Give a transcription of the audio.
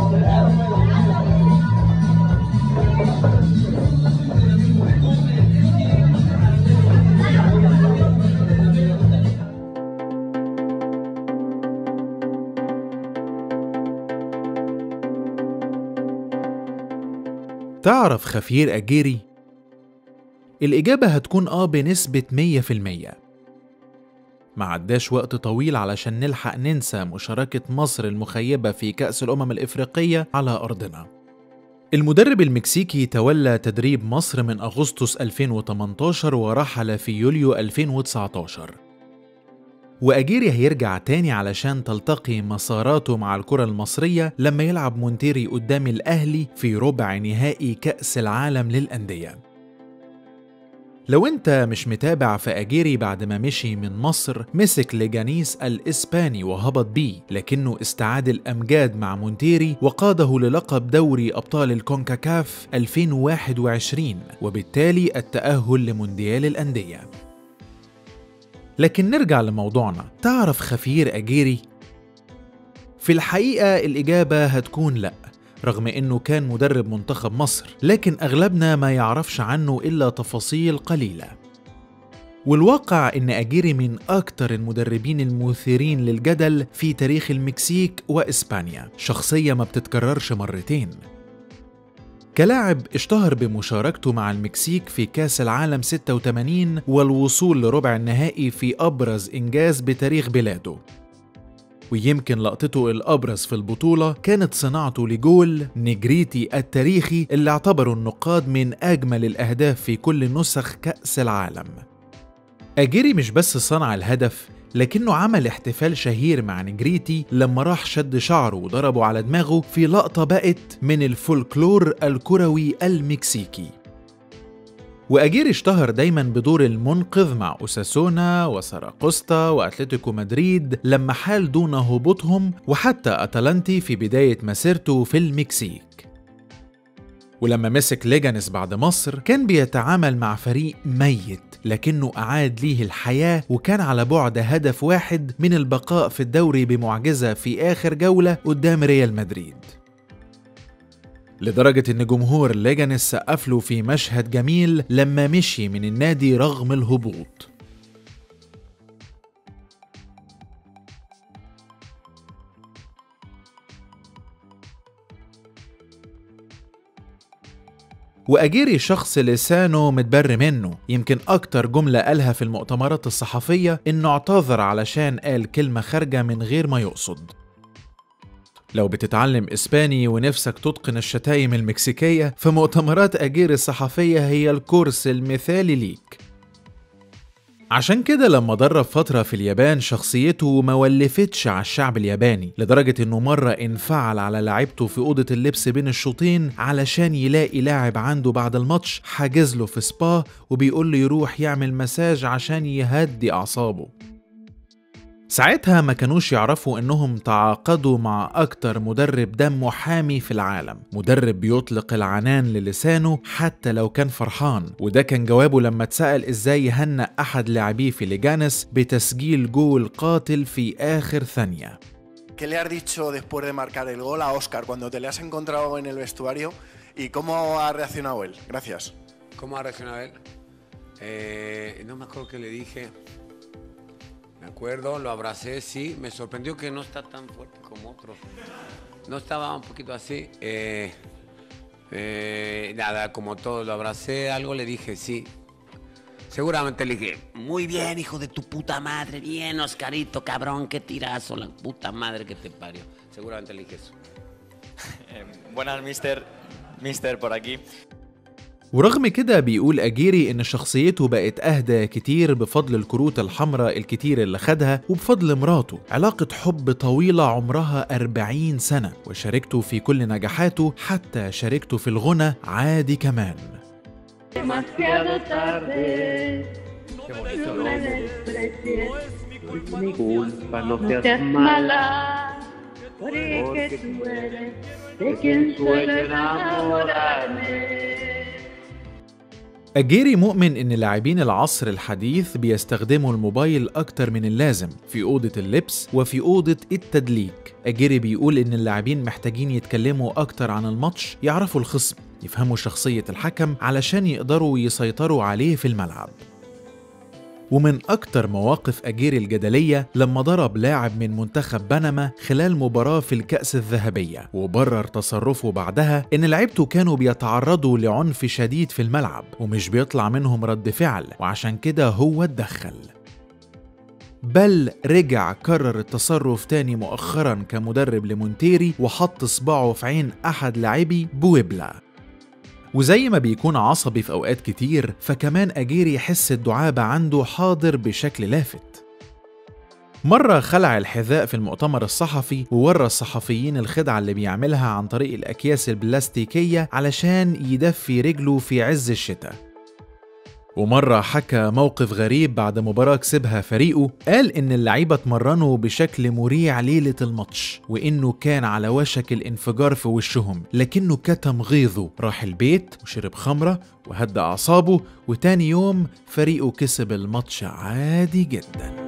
تعرف خفير أجيري؟ الإجابة هتكون آه بنسبة 100% ما عداش وقت طويل علشان نلحق ننسى مشاركة مصر المخيبة في كأس الأمم الإفريقية على أرضنا المدرب المكسيكي تولى تدريب مصر من أغسطس 2018 ورحل في يوليو 2019 وأجيري هيرجع تاني علشان تلتقي مساراته مع الكرة المصرية لما يلعب مونتيري قدام الأهلي في ربع نهائي كأس العالم للأندية لو انت مش متابع فأجيري بعد ما مشي من مصر مسك لجانيس الإسباني وهبط بيه لكنه استعاد الأمجاد مع مونتيري وقاده للقب دوري أبطال الكونكاكاف 2021 وبالتالي التأهل لمونديال الأندية لكن نرجع لموضوعنا تعرف خفير أجيري؟ في الحقيقة الإجابة هتكون لأ رغم انه كان مدرب منتخب مصر لكن اغلبنا ما يعرفش عنه الا تفاصيل قليله والواقع ان اجيري من اكتر المدربين المثيرين للجدل في تاريخ المكسيك واسبانيا شخصيه ما بتتكررش مرتين كلاعب اشتهر بمشاركته مع المكسيك في كاس العالم 86 والوصول لربع النهائي في ابرز انجاز بتاريخ بلاده ويمكن لقطته الأبرز في البطولة كانت صناعته لجول نجريتي التاريخي اللي اعتبره النقاد من أجمل الأهداف في كل نسخ كأس العالم أجيري مش بس صنع الهدف لكنه عمل احتفال شهير مع نجريتي لما راح شد شعره وضربه على دماغه في لقطة بقت من الفولكلور الكروي المكسيكي وأجير اشتهر دايما بدور المنقذ مع أوساسونا وساراقوستا وأتلتيكو مدريد لما حال دون هبوطهم وحتى أتلانتي في بداية مسيرته في المكسيك ولما مسك ليجانس بعد مصر كان بيتعامل مع فريق ميت لكنه أعاد ليه الحياة وكان على بعد هدف واحد من البقاء في الدوري بمعجزة في آخر جولة قدام ريال مدريد لدرجة إن جمهور ليجانس سقف له في مشهد جميل لما مشي من النادي رغم الهبوط وأجيري شخص لسانه متبر منه يمكن أكتر جملة قالها في المؤتمرات الصحفية إنه اعتذر علشان قال كلمة خارجة من غير ما يقصد لو بتتعلم إسباني ونفسك تتقن الشتايم المكسيكية فمؤتمرات أجير الصحفية هي الكورس المثالي ليك عشان كده لما درب فترة في اليابان شخصيته ما ولفتش على الشعب الياباني لدرجة انه مرة انفعل على لعيبته في أوضة اللبس بين الشوطين علشان يلاقي لاعب عنده بعد الماتش حاجز له في سبا وبيقول له يروح يعمل مساج عشان يهدي أعصابه ساعتها ما كانوش يعرفوا انهم تعاقدوا مع اكتر مدرب دمه حامي في العالم مدرب بيطلق العنان للسانه حتى لو كان فرحان وده كان جوابه لما اتسأل ازاي يهنأ احد لاعبيه في ليجانس بتسجيل جول قاتل في اخر ثانية ¿Qué le has dicho después de marcar el gol a Oscar cuando te le has encontrado en el vestuario y cómo ha reaccionado él? Gracias. ¿Cómo ha reaccionado él? Eh, no me acuerdo qué le dije. Me acuerdo, lo abracé, sí. Me sorprendió que no está tan fuerte como otros. No estaba un poquito así. Eh, eh, nada, como todo, lo abracé, algo le dije, sí. Seguramente le dije, muy bien, hijo de tu puta madre, bien, Oscarito, cabrón, qué tirazo, la puta madre que te parió. Seguramente le dije eso. Eh, buenas, mister. Mister, por aquí. ورغم كده بيقول أجيري إن شخصيته بقت أهدى كتير بفضل الكروت الحمراء الكتير اللي خدها وبفضل مراته علاقة حب طويلة عمرها 40 سنة وشاركته في كل نجاحاته حتى شاركته في الغنى عادي كمان demasiado tarde. No me desprecies, es mi culpa, no no seas seas mala. mala, porque tú eres de quien suelo enamorarme. أجيري مؤمن إن لاعبين العصر الحديث بيستخدموا الموبايل أكتر من اللازم في أوضة اللبس وفي أوضة التدليك أجيري بيقول إن اللاعبين محتاجين يتكلموا أكتر عن الماتش يعرفوا الخصم يفهموا شخصية الحكم علشان يقدروا يسيطروا عليه في الملعب ومن أكتر مواقف أجيري الجدلية لما ضرب لاعب من منتخب بنما خلال مباراة في الكأس الذهبية وبرر تصرفه بعدها إن لعيبته كانوا بيتعرضوا لعنف شديد في الملعب ومش بيطلع منهم رد فعل وعشان كده هو اتدخل بل رجع كرر التصرف تاني مؤخرا كمدرب لمونتيري وحط صباعه في عين أحد لاعبي بويبلا وزي ما بيكون عصبي في أوقات كتير فكمان أجيري حس الدعابة عنده حاضر بشكل لافت مرة خلع الحذاء في المؤتمر الصحفي وورى الصحفيين الخدعة اللي بيعملها عن طريق الأكياس البلاستيكية علشان يدفي رجله في عز الشتاء ومرة حكى موقف غريب بعد مباراة كسبها فريقه قال إن اللعيبة اتمرنوا بشكل مريع ليلة الماتش وإنه كان على وشك الانفجار في وشهم لكنه كتم غيظه راح البيت وشرب خمرة وهدى أعصابه وتاني يوم فريقه كسب الماتش عادي جداً